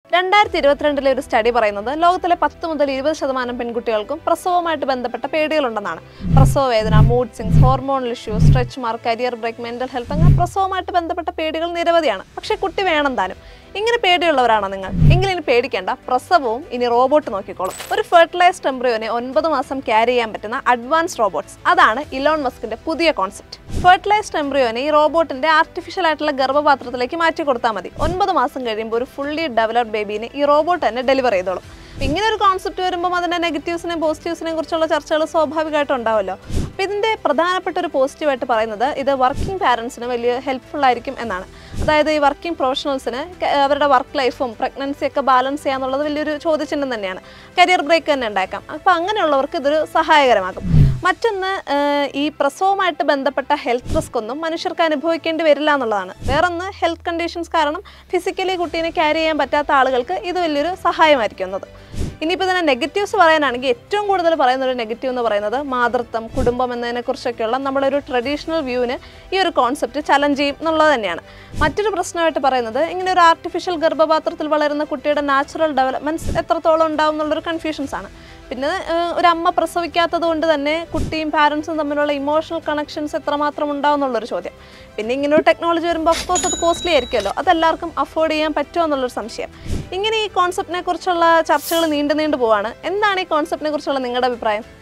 രണ്ടായിരത്തി ഇരുപത്തിരണ്ടിലെ ഒരു സ്റ്റഡി പറയുന്നത് ലോകത്തിലെ പത്ത് മുതൽ ഇരുപത് ശതമാനം പെൺകുട്ടികൾക്കും പ്രസവവുമായിട്ട് ബന്ധപ്പെട്ട പേടികളുണ്ടെന്നാണ് പ്രസവ വേദന mood swings hormonal issues stretch mark career break mental health അങ്ങനെ പ്രസവവുമായിട്ട് ബന്ധപ്പെട്ട പേടികൾ നിരവധിയാണ് പക്ഷേ കുട്ടി വേണം താനും ഇങ്ങനെ പേടിയുള്ളവരാണോ നിങ്ങൾ എങ്കിലും ഇനി പേടിക്കേണ്ട പ്രസവവും ഇനി റോബോട്ട് നോക്കിക്കോളും ഒരു ഫെർട്ടിലൈസ്ഡ് എംബ്രിയോനെ ഒൻപത് മാസം ക്യാരി ചെയ്യാൻ പറ്റുന്ന അഡ്വാൻസ് റോബോട്ട്സ് അതാണ് ഇലോൺ മസ്കിന്റെ പുതിയ കോൺസെപ്റ്റ് ഫെർട്ടിലൈസ്ഡ് എംബ്രിയോനെ ഈ റോബോട്ടിന്റെ ആർട്ടിഫിഷ്യൽ ആയിട്ടുള്ള ഗർഭപാത്രത്തിലേക്ക് മാറ്റി കൊടുത്താൽ മതി ഒൻപത് മാസം കഴിയുമ്പോൾ ഒരു ഫുള്ളി ഡെവലപ്ഡ് ബേബീനെ ഈ റോബോട്ട് തന്നെ ഡെലിവർ ചെയ്തോളും ഇങ്ങനെ ഒരു കോൺസെപ്റ്റ് വരുമ്പോൾ അതിന്റെ നെഗറ്റീവ്സിനെയും പോസിറ്റീവ്സിനെയും കുറിച്ചുള്ള ചർച്ചകൾ സ്വാഭാവികമായിട്ടും ഉണ്ടാവുമല്ലോ അപ്പോൾ ഇതിന്റെ പ്രധാനപ്പെട്ട ഒരു പോസിറ്റീവായിട്ട് പറയുന്നത് ഇത് വർക്കിംഗ് പാരൻസിന് വലിയ ഹെൽപ്ഫുൾ ആയിരിക്കും എന്നാണ് അതായത് ഈ വർക്കിംഗ് പ്രൊഫഷണൽസിന് അവരുടെ വർക്ക് ലൈഫും പ്രഗ്നൻസി ഒക്കെ ബാലൻസ് ചെയ്യാന്നുള്ളത് വലിയൊരു ചോദ്യചിഹ്നം തന്നെയാണ് കരിയർ ബ്രേക്ക് തന്നെ ഉണ്ടാക്കാം അപ്പോൾ അങ്ങനെയുള്ളവർക്ക് ഇതൊരു സഹായകരമാകും മറ്റൊന്ന് ഏഹ്, ഈ പ്രസവവുമായിട്ട് ബന്ധപ്പെട്ട ഹെൽത്ത് റിസ്ക് ഒന്നും മനുഷ്യർക്ക് അനുഭവിക്കേണ്ടി വരില്ല എന്നുള്ളതാണ് വേറൊന്ന് ഹെൽത്ത് കണ്ടീഷൻസ് കാരണം ഫിസിക്കലി കുട്ടീനെ ക്യാരി ചെയ്യാൻ പറ്റാത്ത ആളുകൾക്ക് ഇത് വലിയൊരു സഹായമായിരിക്കും എന്നത് ഇനിയിപ്പോൾ ഇതിനെ നെഗറ്റീവ്സ് പറയാനാണെങ്കിൽ ഏറ്റവും കൂടുതൽ പറയുന്ന ഒരു നെഗറ്റീവ് എന്ന് പറയുന്നത് മാതൃത്വം കുടുംബം എന്നതിനെക്കുറിച്ചൊക്കെയുള്ള നമ്മുടെ ഒരു ട്രഡീഷണൽ വ്യൂവിന് ഈ ഒരു കോൺസെപ്റ്റ് ചലഞ്ച് ചെയ്യും എന്നുള്ളത് തന്നെയാണ് മറ്റൊരു പ്രശ്നമായിട്ട് പറയുന്നത് ഇങ്ങനെ ഒരു ആർട്ടിഫിഷ്യൽ ഗർഭപാത്രത്തിൽ വളരുന്ന കുട്ടിയുടെ നാച്ചുറൽ ഡെവലപ്മെൻറ്റ്സ് എത്രത്തോളം ഉണ്ടാവും എന്നുള്ളൊരു കൺഫ്യൂഷൻസ് ആണ് പിന്നെ ഏഹ്, ഒരു അമ്മ പ്രസവിക്കാത്തത് കൊണ്ട് തന്നെ കുട്ടിയും പാരൻസും തമ്മിലുള്ള ഇമോഷണൽ കണക്ഷൻസ് എത്രമാത്രം ഉണ്ടാവും എന്നുള്ളൊരു ചോദ്യം പിന്നെ ഇങ്ങനെ ഒരു ടെക്നോളജി വരുമ്പോൾ ഓഫ്കോഴ്സ് അത് കോസ്റ്റ്ലി ആയിരിക്കുമല്ലോ അതെല്ലാവർക്കും അഫോർഡ് ചെയ്യാൻ പറ്റുമോ എന്നുള്ളൊരു സംശയം ഇങ്ങനെ ഈ കോൺസെപ്റ്റിനെ കുറിച്ചുള്ള ചർച്ചകൾ നീണ്ടു നീണ്ടു പോവാണ് എന്താണ് ഈ കോൺസെപ്റ്റിനെ കുറിച്ചുള്ള നിങ്ങളുടെ അഭിപ്രായം